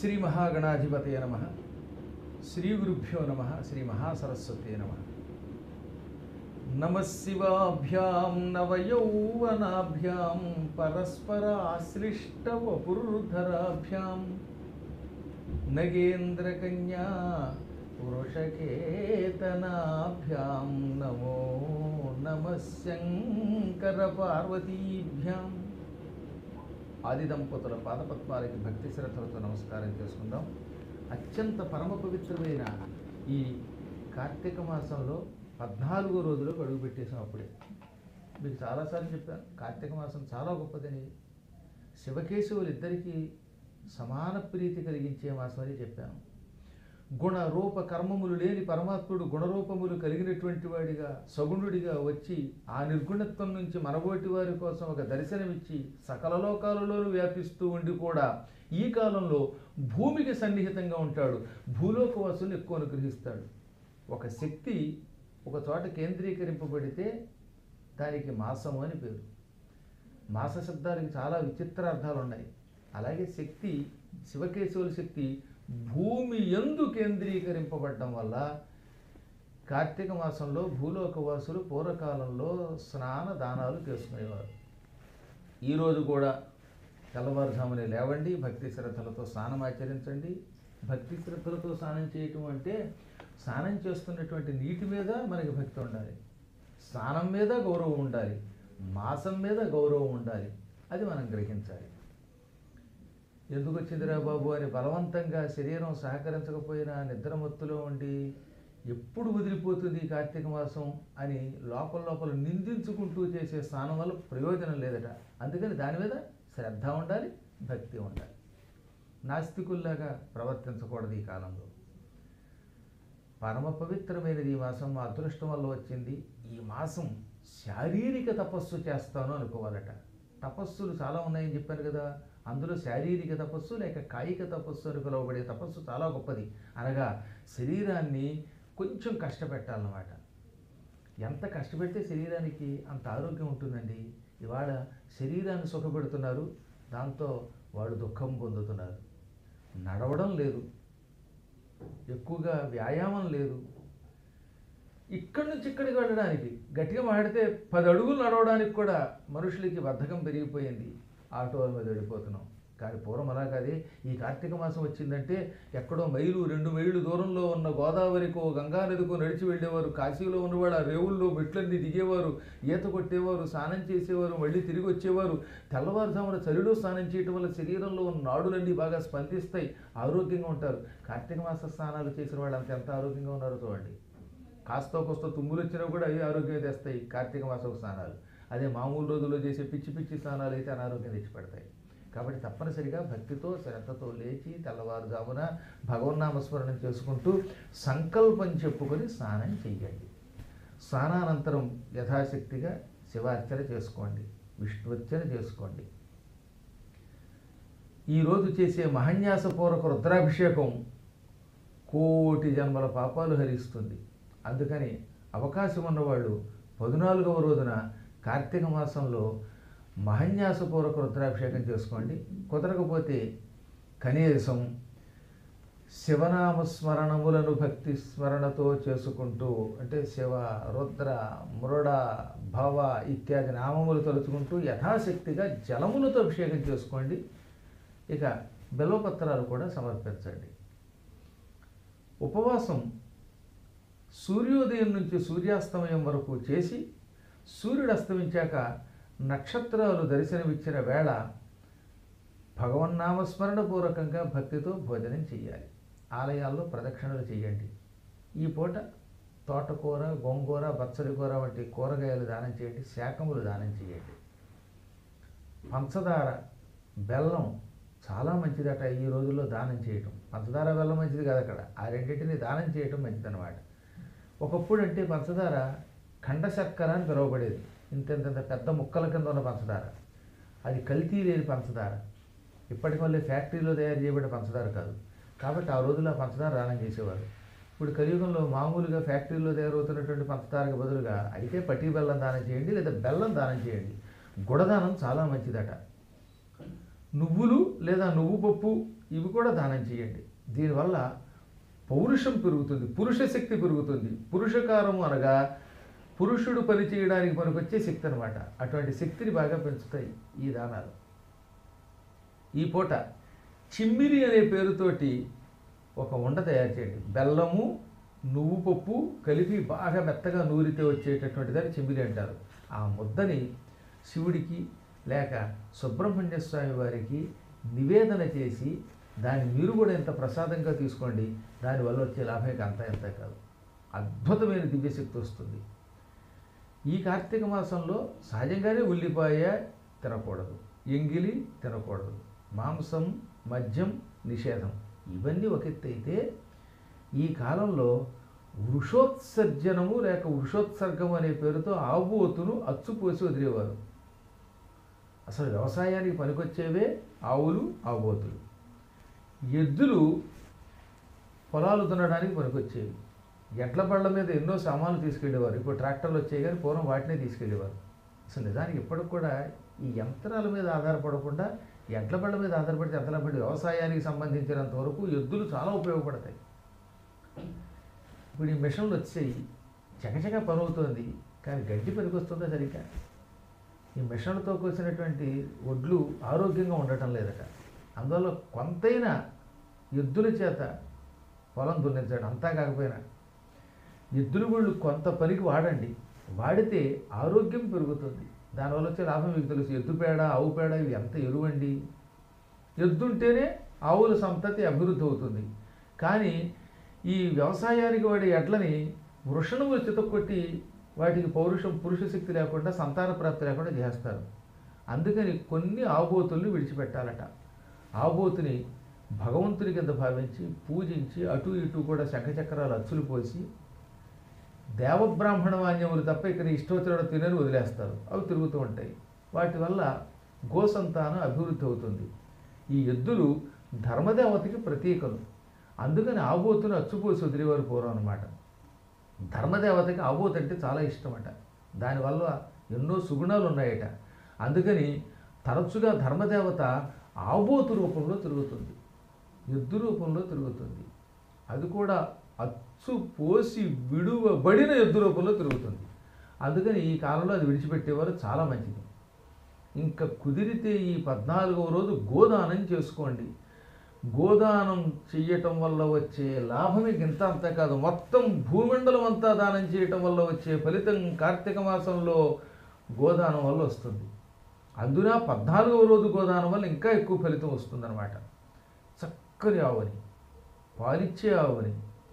శ్రీ మహాగణాధిపతయ నమ శ్రీ గురుభ్యో నమ శ్రీ మహాసరస్వతే నమ నమ శివాభ్యాం నవయౌవనాభ్యాం పరస్పరాశ్లిష్టవపుర్ధరాభ్యాం నగేంద్రకన్యా వృషకేతనాభ్యాం నమో నమ శంకర పార్వతీభ్యాం ఆది దంపతుల పాదపద్మాలకి భక్తి శ్రద్ధలతో నమస్కారం చేసుకుందాం అత్యంత పరమ పవిత్రమైన ఈ కార్తీక మాసంలో పద్నాలుగో రోజులకు అడుగు పెట్టేసాం అప్పుడే మీకు చాలాసార్లు చెప్పాను కార్తీక మాసం చాలా గొప్పదని శివకేశవులు ఇద్దరికీ సమాన ప్రీతి కలిగించే మాసం అని చెప్పాను గుణ రూప కర్మములు లేని పరమాత్ముడు గుణరూపములు కలిగినటువంటి వాడిగా సగుణుడిగా వచ్చి ఆ నిర్గుణత్వం నుంచి మనబోటి వారి కోసం ఒక దర్శనమిచ్చి సకల లోకాలలోనూ వ్యాపిస్తూ ఉండి కూడా ఈ కాలంలో భూమికి సన్నిహితంగా ఉంటాడు భూలోకవాసుని ఎక్కువ అనుగ్రహిస్తాడు ఒక శక్తి ఒక చోట కేంద్రీకరింపబడితే దానికి మాసము అని పేరు మాస శబ్దానికి చాలా విచిత్ర అర్థాలు ఉన్నాయి అలాగే శక్తి శివకేశవుల శక్తి భూమి ఎందు కేంద్రీకరింపబడడం వల్ల కార్తీక మాసంలో భూలోకవాసులు పూర్వకాలంలో స్నాన దానాలు చేసుకునేవారు ఈరోజు కూడా తెల్లవారుజామునే లేవండి భక్తి శ్రద్ధలతో స్నానం ఆచరించండి భక్తి శ్రద్ధలతో స్నానం చేయటం అంటే స్నానం చేస్తున్నటువంటి నీటి మీద మనకి భక్తి ఉండాలి స్నానం మీద గౌరవం ఉండాలి మాసం మీద గౌరవం ఉండాలి అది మనం గ్రహించాలి ఎందుకు వచ్చిందిరా బాబు అని బలవంతంగా శరీరం సహకరించకపోయినా నిద్రమత్తులో ఉండి ఎప్పుడు వదిలిపోతుంది ఈ కార్తీక మాసం అని లోపల లోపల నిందించుకుంటూ చేసే స్నానం వల్ల ప్రయోజనం లేదట అందుకని దాని మీద శ్రద్ధ ఉండాలి భక్తి ఉండాలి నాస్తికుల్లాగా ప్రవర్తించకూడదు ఈ కాలంలో పరమ పవిత్రమైనది ఈ మాసం మా అదృష్టం వల్ల వచ్చింది ఈ మాసం శారీరక తపస్సు చేస్తాను అనుకోవాలట తపస్సులు చాలా ఉన్నాయని చెప్పాను కదా అందులో శారీరక తపస్సు లేక కాయిక తపస్సు అని పిలువబడే తపస్సు చాలా గొప్పది అనగా శరీరాన్ని కొంచెం కష్టపెట్టాలన్నమాట ఎంత కష్టపెడితే శరీరానికి అంత ఆరోగ్యం ఉంటుందండి ఇవాళ శరీరాన్ని సుఖపెడుతున్నారు దాంతో వాడు దుఃఖం పొందుతున్నారు నడవడం లేదు ఎక్కువగా వ్యాయామం లేదు ఇక్కడి నుంచి ఇక్కడికి వెళ్ళడానికి గట్టిగా మాడితే పది అడుగులు నడవడానికి కూడా మనుషులకి బద్ధకం పెరిగిపోయింది ఆటోల మీద వెళ్ళిపోతున్నాం కానీ పూర్వం అలా కాదే ఈ కార్తీక మాసం వచ్చిందంటే ఎక్కడో మైలు రెండు మైళ్ళు దూరంలో ఉన్న గోదావరికో గంగా నదికో నడిచి వెళ్ళేవారు కాశీలో ఉన్నవాడు ఆ రేవుల్లో మెట్లన్నీ దిగేవారు ఈత కొట్టేవారు స్నానం చేసేవారు మళ్ళీ తిరిగి వచ్చేవారు తెల్లవారుజామున చలిలో స్నానం చేయటం వల్ల శరీరంలో ఉన్న నాడులన్నీ బాగా స్పందిస్తాయి ఆరోగ్యంగా ఉంటారు కార్తీక మాస స్నానాలు చేసిన వాళ్ళు అంత ఎంత ఆరోగ్యంగా ఉన్నారో చూడండి కాస్తో కోస్తో తుమ్ములు వచ్చినా కూడా అవి ఆరోగ్యం తెస్తాయి కార్తీక మాసపు స్నానాలు అదే మామూలు రోజుల్లో చేసే పిచ్చి పిచ్చి స్నానాలు అయితే అనారోగ్యం తెచ్చిపెడతాయి కాబట్టి తప్పనిసరిగా భక్తితో శ్రద్ధతో లేచి తెల్లవారుజామున భగవన్నామస్మరణం చేసుకుంటూ సంకల్పం చెప్పుకొని స్నానం చెయ్యండి స్నానానంతరం యథాశక్తిగా శివార్చన చేసుకోండి విష్ణువర్చన చేసుకోండి ఈరోజు చేసే మహన్యాసపూర్వక రుద్రాభిషేకం కోటి జన్మల పాపాలు హరిస్తుంది అందుకని అవకాశం ఉన్నవాళ్ళు పద్నాలుగవ రోజున కార్తీక మాసంలో మహన్యాసపూర్వక రుద్రాభిషేకం చేసుకోండి కుదరకపోతే కనీసం శివనామస్మరణములను భక్తి స్మరణతో చేసుకుంటూ అంటే శివ రుద్ర మృడ భవ ఇత్యాది నామములు తలుచుకుంటూ యథాశక్తిగా జలములతో అభిషేకం చేసుకోండి ఇక బెల్వపత్రాలు కూడా సమర్పించండి ఉపవాసం సూర్యోదయం నుంచి సూర్యాస్తమయం వరకు చేసి సూర్యుడు అస్తమించాక నక్షత్రాలు దర్శనమిచ్చిన వేళ భగవన్నామస్మరణ పూర్వకంగా భక్తితో భోజనం చేయాలి ఆలయాల్లో ప్రదక్షిణలు చేయండి ఈ పూట తోటకూర గోంగూర బచ్చలి కూర వంటి కూరగాయలు దానం చేయండి శాకములు దానం చేయండి పంచదార బెల్లం చాలా మంచిదట ఈ రోజుల్లో దానం చేయటం పంచదార బెల్లం మంచిది కాదు అక్కడ ఆ రెండింటిని దానం చేయటం మంచిదన్నమాట ఒకప్పుడు అంటే పంచదార ఖండ శర్కర అని పిలువబడేది ఇంత పెద్ద ముక్కల కింద ఉన్న పంచదార అది కల్తీ లేని పంచదార ఇప్పటి వల్లే ఫ్యాక్టరీలో తయారు చేయబడిన పంచదార కాదు కాబట్టి ఆ రోజుల్లో ఆ పంచదార దానం చేసేవారు ఇప్పుడు కలియుగంలో మామూలుగా ఫ్యాక్టరీలో తయారవుతున్నటువంటి పంచదారకు బదులుగా అయితే పట్టి బెల్లం దానం చేయండి లేదా బెల్లం దానం చేయండి గుడదానం చాలా మంచిదట నువ్వులు లేదా నువ్వు పప్పు ఇవి కూడా దానం చేయండి దీనివల్ల పౌరుషం పెరుగుతుంది పురుష శక్తి పెరుగుతుంది పురుషకారం అనగా పురుషుడు పని చేయడానికి పనికొచ్చే శక్తి అనమాట అటువంటి శక్తిని బాగా పెంచుతాయి ఈ దానాలు ఈ పూట చిమ్మిరి అనే పేరుతోటి ఒక ఉండ తయారు చేయండి బెల్లము నువ్వు పప్పు కలిపి బాగా మెత్తగా నూరితే వచ్చేటటువంటి దాన్ని చిమ్మిరి అంటారు ఆ ముద్దని శివుడికి లేక సుబ్రహ్మణ్య స్వామి వారికి నివేదన చేసి దాన్ని మీరు కూడా ఎంత ప్రసాదంగా తీసుకోండి దానివల్ల వచ్చే లాభం అంత ఎంత కాదు అద్భుతమైన దివ్యశక్తి వస్తుంది ఈ కార్తీక మాసంలో సహజంగానే ఉల్లిపాయ తినకూడదు ఎంగిలి తినకూడదు మాంసం మద్యం నిషేధం ఇవన్నీ ఒక ఎత్తు అయితే ఈ కాలంలో వృషోత్సర్జనము లేక వృషోత్సర్గం అనే పేరుతో ఆవుతును అచ్చుపోసి వదిలేవారు అసలు వ్యవసాయానికి పనికొచ్చేవే ఆవులు ఆవుతులు ఎద్దులు పొలాలు దున్నడానికి పనికొచ్చేవి ఎడ్ల బళ్ళ మీద ఎన్నో సామాన్లు తీసుకెళ్ళేవారు ఇప్పుడు ట్రాక్టర్లు వచ్చాయి కానీ పూర్వం వాటినే తీసుకెళ్ళేవారు అసలు నిజానికి ఇప్పటికి కూడా ఈ యంత్రాల మీద ఆధారపడకుండా ఎడ్ల బళ్ళ మీద ఆధారపడితే ఎడ్ల బండి వ్యవసాయానికి సంబంధించినంత వరకు ఎద్దులు చాలా ఉపయోగపడతాయి ఇప్పుడు ఈ మిషన్లు వచ్చాయి చకచక పని అవుతుంది కానీ గడ్డి పనికొస్తుందా సరిగ్గా ఈ మిషన్లతో కోసినటువంటి ఒడ్లు ఆరోగ్యంగా ఉండటం లేదట అందువల్ల కొంతైనా ఎద్దుల చేత పొలం దున్నించడం అంతా కాకపోయినా ఎద్దుల బళ్ళు కొంత పనికి వాడండి వాడితే ఆరోగ్యం పెరుగుతుంది దానివల్ల వచ్చే లాభం మీకు తెలుసు ఎద్దు పేడ ఆవు పేడ ఇవి ఎంత ఎరువండి ఎద్దుంటేనే ఆవుల సంతతి అభివృద్ధి అవుతుంది కానీ ఈ వ్యవసాయానికి వాడే ఎడ్లని వృషణములు చితక్కొట్టి వాటికి పౌరుషం పురుష శక్తి లేకుండా సంతాన ప్రాప్తి లేకుండా చేస్తారు అందుకని కొన్ని ఆబోతుల్ని విడిచిపెట్టాలట ఆబోతుని భగవంతుని కింద భావించి పూజించి అటు ఇటు కూడా శంఖచక్రాలు అచ్చులు పోసి దేవబ్రాహ్మణ వాన్యములు తప్ప ఇక్కడ ఇష్టోత్తరుడు తినని వదిలేస్తారు అవి తిరుగుతూ ఉంటాయి వాటి వల్ల గోసంతానం అభివృద్ధి అవుతుంది ఈ ఎద్దులు ధర్మదేవతకి ప్రతీకలు అందుకని ఆబోతును అచ్చుపోసి వదిలేవారు పూర్వం అనమాట ధర్మదేవతకి ఆబోతు అంటే చాలా ఇష్టమట దానివల్ల ఎన్నో సుగుణాలు ఉన్నాయట అందుకని తరచుగా ధర్మదేవత ఆబోతు రూపంలో తిరుగుతుంది ఎద్దు రూపంలో తిరుగుతుంది అది కూడా అచ్చు పోసి విడువబడిన ఎద్దు రూపంలో తిరుగుతుంది అందుకని ఈ కాలంలో అది విడిచిపెట్టేవారు చాలా మంచిది ఇంకా కుదిరితే ఈ పద్నాలుగవ రోజు గోదానం చేసుకోండి గోదానం చెయ్యటం వల్ల వచ్చే లాభమే ఇంత అంతా కాదు మొత్తం భూమండలం అంతా దానం చేయటం వల్ల వచ్చే ఫలితం కార్తీక మాసంలో గోదానం వల్ల వస్తుంది అందున పద్నాలుగవ రోజు గోదానం వల్ల ఇంకా ఎక్కువ ఫలితం వస్తుందన్నమాట చక్కని ఆవుని పాలిచ్చే ఆవుని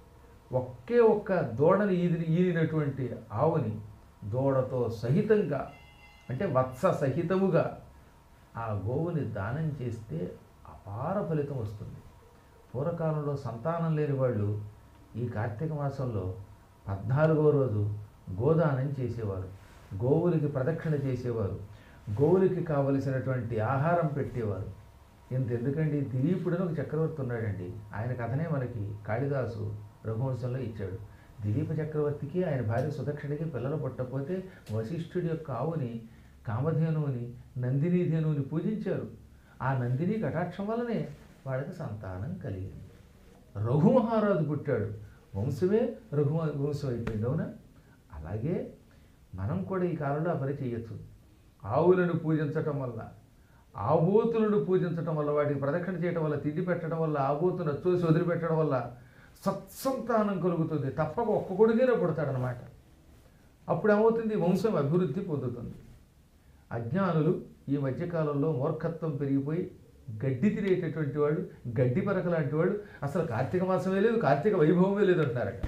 ఒకే ఒక్క దూడని ఈది ఈదినటువంటి ఆవుని దూడతో సహితంగా అంటే వత్స సహితముగా ఆ గోవుని దానం చేస్తే అపార ఫలితం వస్తుంది పూర్వకాలంలో సంతానం లేని వాళ్ళు ఈ కార్తీక మాసంలో పద్నాలుగవ రోజు గోదానం చేసేవారు గోవులకి ప్రదక్షిణ చేసేవారు గోవులకి కావలసినటువంటి ఆహారం పెట్టేవారు ఇంత ఎందుకండి దిలీపుడని ఒక చక్రవర్తి ఉన్నాడండి ఆయన కథనే మనకి కాళిదాసు రఘువంశంలో ఇచ్చాడు దిలీప చక్రవర్తికి ఆయన భార్య సుదక్షిణకి పిల్లలు పుట్టకపోతే వశిష్ఠుడి యొక్క ఆవుని కామధేనువుని నందినీధేనువుని పూజించారు ఆ నందిని కటాక్షం వల్లనే వాళ్ళకి సంతానం కలిగింది రఘు మహారాజు పుట్టాడు వంశమే రఘు వంశం అయిపోయింది అవునా అలాగే మనం కూడా ఈ కాలంలో ఆ పని చేయొచ్చు ఆవులను పూజించటం వల్ల ఆబోతులను పూజించటం వల్ల వాటికి ప్రదక్షిణ చేయటం వల్ల తిండి పెట్టడం వల్ల ఆబోతును అచ్చోసి వదిలిపెట్టడం వల్ల సత్సంతానం కలుగుతుంది తప్పక ఒక్క కొడుకేనే పుడతాడనమాట అప్పుడు ఏమవుతుంది వంశం అభివృద్ధి పొందుతుంది అజ్ఞానులు ఈ మధ్యకాలంలో మూర్ఖత్వం పెరిగిపోయి గడ్డి తినేటటువంటి వాడు గడ్డి పరక లాంటి వాడు అసలు కార్తీక మాసమే లేదు కార్తీక వైభవమే లేదు అంటున్నారట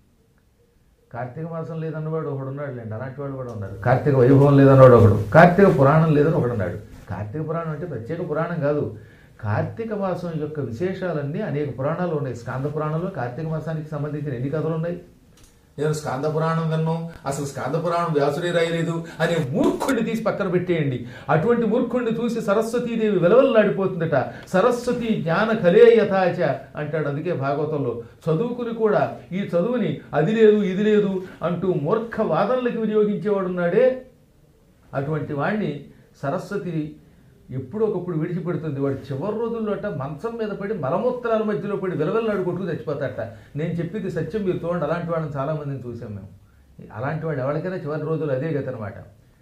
కార్తీక మాసం లేదన్నవాడు ఒకడు ఉన్నాడు లేండి అలాంటి వాడు కూడా ఉన్నారు కార్తీక వైభవం లేదన్నవాడు ఒకడు కార్తీక పురాణం లేదని ఒకడు ఉన్నాడు కార్తీక పురాణం అంటే ప్రత్యేక పురాణం కాదు కార్తీక మాసం యొక్క విశేషాలన్నీ అనేక పురాణాలు ఉన్నాయి స్కాంద పురాణంలో కార్తీక మాసానికి సంబంధించిన ఎన్ని కథలు ఉన్నాయి నేను స్కాంద పురాణం విన్నాను అసలు స్కాంద పురాణం వ్యాసుడే రాయలేదు అనే మూర్ఖుడిని తీసి పక్కన పెట్టేయండి అటువంటి మూర్ఖుడిని చూసి సరస్వతీదేవి వెలవెల్లాడిపోతుందట సరస్వతి జ్ఞాన కలే యథాచ అంటాడు అందుకే భాగవతంలో చదువుకుని కూడా ఈ చదువుని అది లేదు ఇది లేదు అంటూ మూర్ఖ వాదనలకు వినియోగించేవాడు ఉన్నాడే అటువంటి వాణ్ణి సరస్వతి ఎప్పుడో ఒకప్పుడు విడిచిపెడుతుంది వాడు చివరి రోజుల్లో అట మంచం మీద పడి మలమూత్రాల మధ్యలో పడి వెలవెల్లాడు కొట్టుకు చచ్చిపోతాట నేను చెప్పింది సత్యం మీరు చూడండి అలాంటి వాళ్ళని చాలామందిని చూసాం మేము అలాంటి వాడు ఎవరికైనా చివరి రోజులు అదే గతి అనమాట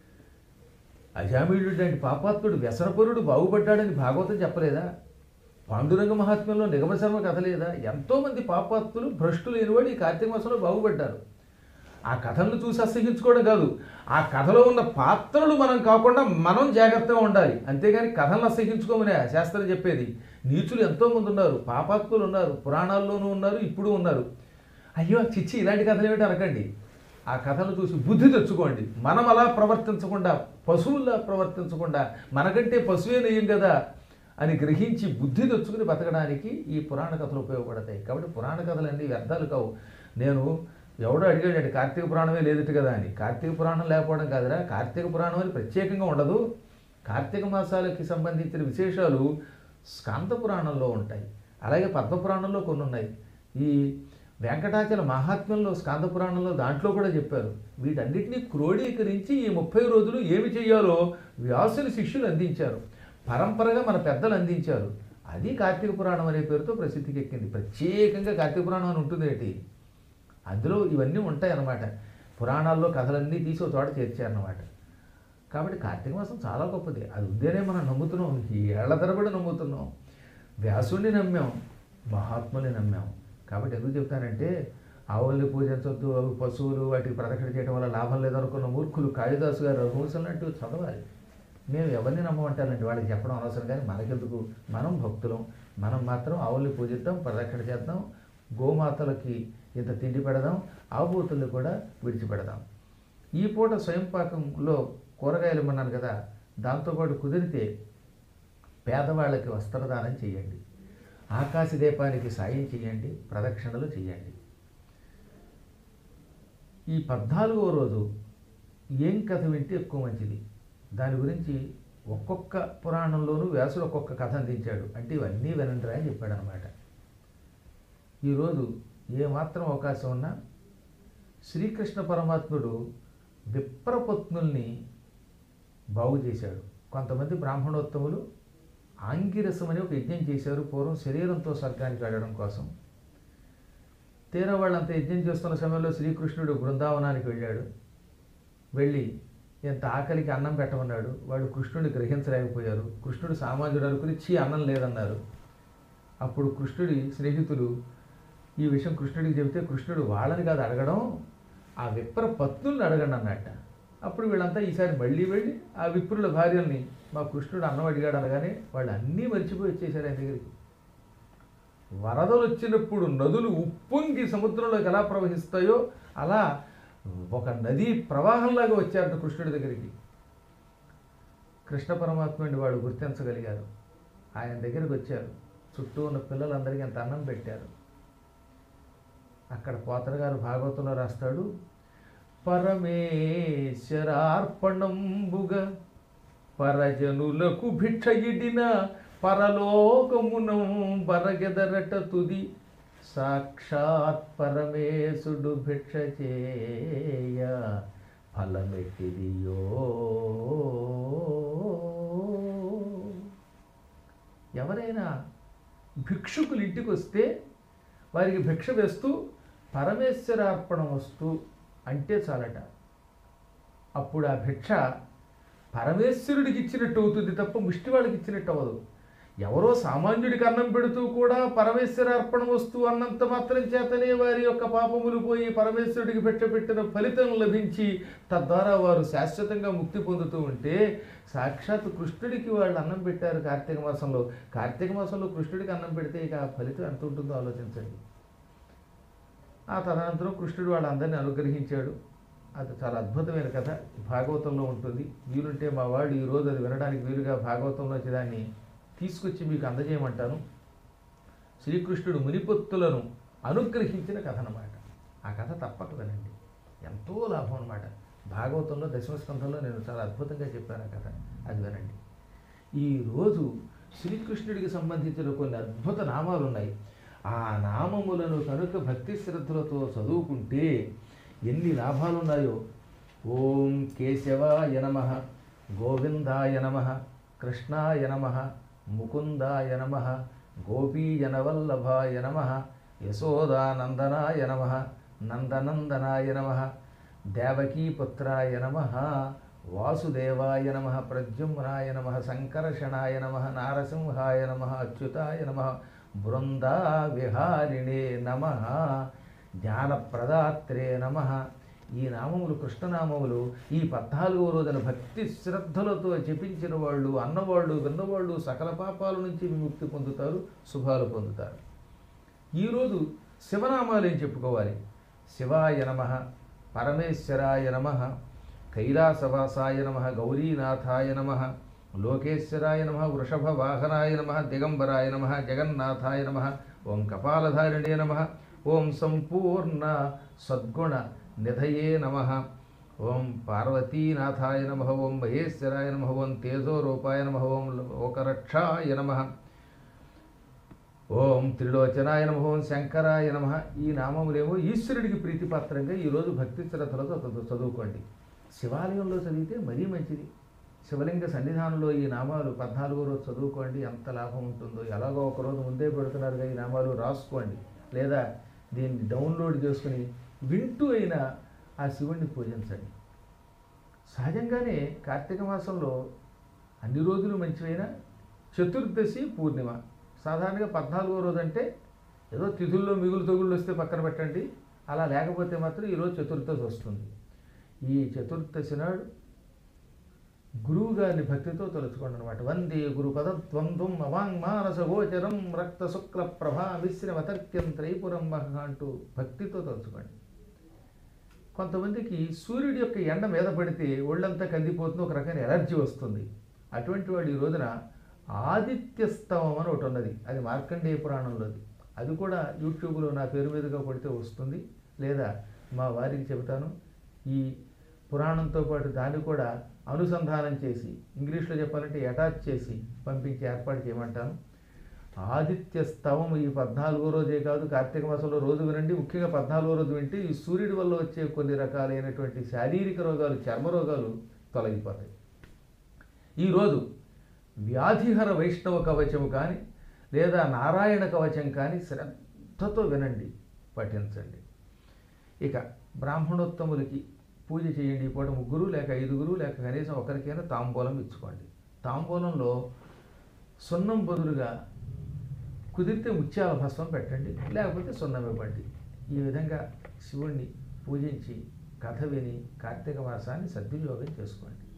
అజామీయుడు లాంటి పాపాత్ముడు వ్యసనపరుడు బాగుపడ్డాడని భాగవతం చెప్పలేదా పాండురంగ మహాత్మ్యంలో నిగమ శర్మ కథ లేదా ఎంతోమంది పాపాత్ములు భ్రష్టులు లేనివాడు ఈ కార్తీక మాసంలో బాగుపడ్డారు ఆ కథలను చూసి అసహించుకోవడం కాదు ఆ కథలో ఉన్న పాత్రలు మనం కాకుండా మనం జాగ్రత్తగా ఉండాలి అంతేగాని కథలను అసహించుకోమనే ఆ శాస్త్రం చెప్పేది నీచులు ఎంతోమంది ఉన్నారు పాపాత్ములు ఉన్నారు పురాణాల్లోనూ ఉన్నారు ఇప్పుడు ఉన్నారు అయ్యో చిచ్చి ఇలాంటి కథలు ఏమిటి అనకండి ఆ కథను చూసి బుద్ధి తెచ్చుకోండి మనం అలా ప్రవర్తించకుండా పశువుల్లా ప్రవర్తించకుండా మనకంటే పశువే నయ్యం కదా అని గ్రహించి బుద్ధి తెచ్చుకుని బతకడానికి ఈ పురాణ కథలు ఉపయోగపడతాయి కాబట్టి పురాణ కథలన్నీ వ్యర్థాలు కావు నేను ఎవడో అడిగాడు కార్తీక పురాణమే లేదట కదా అని కార్తీక పురాణం లేకపోవడం కాదురా కార్తీక పురాణం అని ప్రత్యేకంగా ఉండదు కార్తీక మాసాలకి సంబంధించిన విశేషాలు స్కాంత పురాణంలో ఉంటాయి అలాగే పద్మ పురాణంలో కొన్ని ఉన్నాయి ఈ వెంకటాచల మహాత్మ్యంలో స్కాంద పురాణంలో దాంట్లో కూడా చెప్పారు వీటన్నిటినీ క్రోడీకరించి ఈ ముప్పై రోజులు ఏమి చేయాలో వ్యాసుని శిష్యులు అందించారు పరంపరగా మన పెద్దలు అందించారు అది కార్తీక పురాణం అనే పేరుతో ప్రసిద్ధికి ఎక్కింది ప్రత్యేకంగా కార్తీక పురాణం అని ఉంటుంది ఏంటి అందులో ఇవన్నీ ఉంటాయి అన్నమాట పురాణాల్లో కథలన్నీ తీసి ఒక చోట చేర్చారన్నమాట కాబట్టి కార్తీక మాసం చాలా గొప్పది అది ఉందేనే మనం నమ్ముతున్నాం ఏళ్ల తరబడి నమ్ముతున్నాం వ్యాసుడిని నమ్మాం మహాత్ముని నమ్మాం కాబట్టి ఎందుకు చెప్తానంటే ఆవుల్ని పూజించొద్దు అవి పశువులు వాటికి ప్రదక్షిణ చేయడం వల్ల లాభం లేదనుకున్న మూర్ఖులు కాళిదాసు గారు రఘువంశం లాంటివి చదవాలి మేము ఎవరిని నమ్మమంటారండి వాళ్ళకి చెప్పడం అవసరం కానీ మనకెందుకు మనం భక్తులం మనం మాత్రం ఆవుల్ని పూజిద్దాం ప్రదక్షిణ చేద్దాం గోమాతలకి ఇంత తిండి పెడదాం ఆవుబూతుల్ని కూడా విడిచిపెడదాం ఈ పూట స్వయంపాకంలో కూరగాయలు ఇమ్మన్నాను కదా దాంతోపాటు కుదిరితే పేదవాళ్ళకి వస్త్రదానం చేయండి ఆకాశ దీపానికి సాయం చేయండి ప్రదక్షిణలు చేయండి ఈ పద్నాలుగో రోజు ఏం కథ వింటే ఎక్కువ మంచిది దాని గురించి ఒక్కొక్క పురాణంలోనూ వ్యాసుడు ఒక్కొక్క కథ అందించాడు అంటే ఇవన్నీ వినండిరా అని చెప్పాడు అనమాట ఈరోజు ఏమాత్రం అవకాశం ఉన్నా శ్రీకృష్ణ పరమాత్ముడు విప్రపత్నుల్ని బాగు చేశాడు కొంతమంది బ్రాహ్మణోత్తములు ఆంగిరసం అని ఒక యజ్ఞం చేశారు పూర్వం శరీరంతో స్వర్గానికి వెళ్ళడం కోసం తీరా వాళ్ళంతా యజ్ఞం చేస్తున్న సమయంలో శ్రీకృష్ణుడు బృందావనానికి వెళ్ళాడు వెళ్ళి ఎంత ఆకలికి అన్నం పెట్టమన్నాడు వాళ్ళు కృష్ణుడిని గ్రహించలేకపోయారు కృష్ణుడు సామాన్యుడు అనుకుని చీ అన్నం లేదన్నారు అప్పుడు కృష్ణుడి స్నేహితులు ఈ విషయం కృష్ణుడికి చెబితే కృష్ణుడు వాళ్ళని కాదు అడగడం ఆ విప్ర పత్నుల్ని అడగండి అన్నట్ట అప్పుడు వీళ్ళంతా ఈసారి మళ్ళీ వెళ్ళి ఆ విప్రుల భార్యల్ని మా కృష్ణుడు అన్నం అడిగాడు అనగానే వాళ్ళు అన్నీ మర్చిపోయి వచ్చేసారు ఆయన దగ్గరికి వరదలు వచ్చినప్పుడు నదులు ఉప్పొంగి సముద్రంలోకి ఎలా ప్రవహిస్తాయో అలా ఒక నదీ ప్రవాహంలాగా వచ్చారట కృష్ణుడి దగ్గరికి కృష్ణ పరమాత్మని వాడు గుర్తించగలిగారు ఆయన దగ్గరికి వచ్చారు చుట్టూ ఉన్న పిల్లలందరికీ ఎంత అన్నం పెట్టారు అక్కడ పోతన గారు భాగవతంలో రాస్తాడు పరమేశ్వరార్పణంబుగా పరజనులకు భిక్షయిడిన పరలోకమునం బరగెదరట తుది సాక్షాత్ పరమేశుడు భిక్ష చేయ ఫలమెట్టిదియో ఎవరైనా భిక్షుకులు ఇంటికి వస్తే వారికి భిక్ష వేస్తూ పరమేశ్వరార్పణ వస్తూ అంటే చాలట అప్పుడు ఆ భిక్ష పరమేశ్వరుడికి ఇచ్చినట్టు అవుతుంది తప్ప ముష్టి వాళ్ళకి ఇచ్చినట్టు అవ్వదు ఎవరో సామాన్యుడికి అన్నం పెడుతూ కూడా పరమేశ్వరార్పణ వస్తూ అన్నంత మాత్రం చేతనే వారి యొక్క పాపములు పోయి పరమేశ్వరుడికి పెట్టబెట్టిన ఫలితం లభించి తద్వారా వారు శాశ్వతంగా ముక్తి పొందుతూ ఉంటే సాక్షాత్ కృష్ణుడికి వాళ్ళు అన్నం పెట్టారు కార్తీక మాసంలో కార్తీక మాసంలో కృష్ణుడికి అన్నం పెడితే ఇక ఆ ఫలితం ఎంత ఉంటుందో ఆలోచించండి ఆ తదనంతరం కృష్ణుడు వాళ్ళందరినీ అనుగ్రహించాడు అది చాలా అద్భుతమైన కథ భాగవతంలో ఉంటుంది వీలుంటే మా వాళ్ళు ఈరోజు అది వినడానికి వీలుగా భాగవతంలో వచ్చి దాన్ని తీసుకొచ్చి మీకు అందజేయమంటాను శ్రీకృష్ణుడు మునిపొత్తులను అనుగ్రహించిన కథ అన్నమాట ఆ కథ తప్పక వినండి ఎంతో లాభం అన్నమాట భాగవతంలో దశమస్కంధంలో నేను చాలా అద్భుతంగా చెప్పాను ఆ కథ అది వినండి ఈరోజు శ్రీకృష్ణుడికి సంబంధించిన కొన్ని అద్భుత నామాలు ఉన్నాయి ఆ నామములను కనుక భక్తి శ్రద్ధలతో చదువుకుంటే ఎన్ని లాభాలు ఉన్నాయో ఓం కేశవాయ నమ గోవిందాయ నమ కృష్ణాయ నమ ముకుందాయ నమ గోపీజనవల్లభాయ నమ యశోదానందనాయ నమ నందనందనాయ నమ దేవకీపుత్రాయ నమ వాసుదేవాయ నమ ప్రద్యుమ్నాయ నమ సంకర్షణాయ నమ నారసింహాయ నమ అచ్యుతాయ నమ బృందా విహారిణే నమ జ్ఞానప్రదాత్రే నమ ఈ నామములు కృష్ణనామములు ఈ పద్నాలుగో రోజున భక్తి శ్రద్ధలతో జపించిన వాళ్ళు అన్నవాళ్ళు విన్నవాళ్ళు సకల పాపాల నుంచి విముక్తి పొందుతారు శుభాలు పొందుతారు ఈరోజు శివనామాలు ఏం చెప్పుకోవాలి శివాయ నమ పరమేశ్వరాయ నమ కైలాసవాసాయ నమ గౌరీనాథాయ నమ లోకేశ్వరాయ నమ వృషభ వాహనాయ నమ దిగంబరాయ నమ జగన్నాథాయ నమ ఓం కపాలధారిణే నమ ఓం సంపూర్ణ సద్గుణ నిధయే నమ ఓం పార్వతీనాథాయ నమ ఓం మహేశ్వరాయ నమ ఓం తేజోరూపాయ నమ ఓం లోకరక్షాయ నమ ఓం త్రిలోచనాయ నమ ఓం శంకరాయ నమ ఈ నామములేమో ఈశ్వరుడికి ప్రీతిపాత్రంగా ఈరోజు భక్తి శ్రద్ధలతో చదువు- చదువుకోండి శివాలయంలో చదివితే మరీ మంచిది శివలింగ సన్నిధానంలో ఈ నామాలు పద్నాలుగో రోజు చదువుకోండి ఎంత లాభం ఉంటుందో ఎలాగో ఒక రోజు ముందే పెడుతున్నారుగా ఈ నామాలు రాసుకోండి లేదా దీన్ని డౌన్లోడ్ చేసుకుని వింటూ అయినా ఆ శివుణ్ణి పూజించండి సహజంగానే కార్తీక మాసంలో అన్ని రోజులు మంచివైనా చతుర్దశి పూర్ణిమ సాధారణంగా పద్నాలుగో రోజు అంటే ఏదో తిథుల్లో మిగులు తగుళ్ళు వస్తే పక్కన పెట్టండి అలా లేకపోతే మాత్రం ఈరోజు చతుర్దశి వస్తుంది ఈ చతుర్దశి నాడు గురువు గారిని భక్తితో తలుచుకోండి అనమాట వందే గురు పదద్వంద్వం అవాంగ్మానస గోచరం రక్త శుక్ల ప్రభా మిశ్రమతర్క్యం త్రైపురం మహ అంటూ భక్తితో తలుచుకోండి కొంతమందికి సూర్యుడి యొక్క ఎండ మీద పడితే ఒళ్ళంతా కందిపోతుంది ఒక రకమైన ఎలర్జీ వస్తుంది అటువంటి వాళ్ళు ఈ రోజున ఆదిత్య స్తవం అని ఒకటి ఉన్నది అది మార్కండేయ పురాణంలోది అది కూడా యూట్యూబ్లో నా పేరు మీదుగా కొడితే వస్తుంది లేదా మా వారికి చెబుతాను ఈ పురాణంతో పాటు దాన్ని కూడా అనుసంధానం చేసి ఇంగ్లీష్లో చెప్పాలంటే అటాచ్ చేసి పంపించి ఏర్పాటు చేయమంటాను ఆదిత్య స్తవం ఈ పద్నాలుగో రోజే కాదు కార్తీక మాసంలో రోజు వినండి ముఖ్యంగా పద్నాలుగో రోజు వింటే ఈ సూర్యుడి వల్ల వచ్చే కొన్ని రకాలైనటువంటి శారీరక రోగాలు చర్మ రోగాలు తొలగిపోతాయి ఈరోజు వ్యాధిహర వైష్ణవ కవచము కానీ లేదా నారాయణ కవచం కానీ శ్రద్ధతో వినండి పఠించండి ఇక బ్రాహ్మణోత్తములకి పూజ చేయండి ఈ పూట ముగ్గురు లేక ఐదుగురు లేక కనీసం ఒకరికైనా తాంబూలం ఇచ్చుకోండి తాంబూలంలో సున్నం బదులుగా కుదిరితే ముత్యాల భస్మం పెట్టండి లేకపోతే సున్నం ఇవ్వండి ఈ విధంగా శివుణ్ణి పూజించి కథ విని కార్తీక మాసాన్ని సద్వినియోగం చేసుకోండి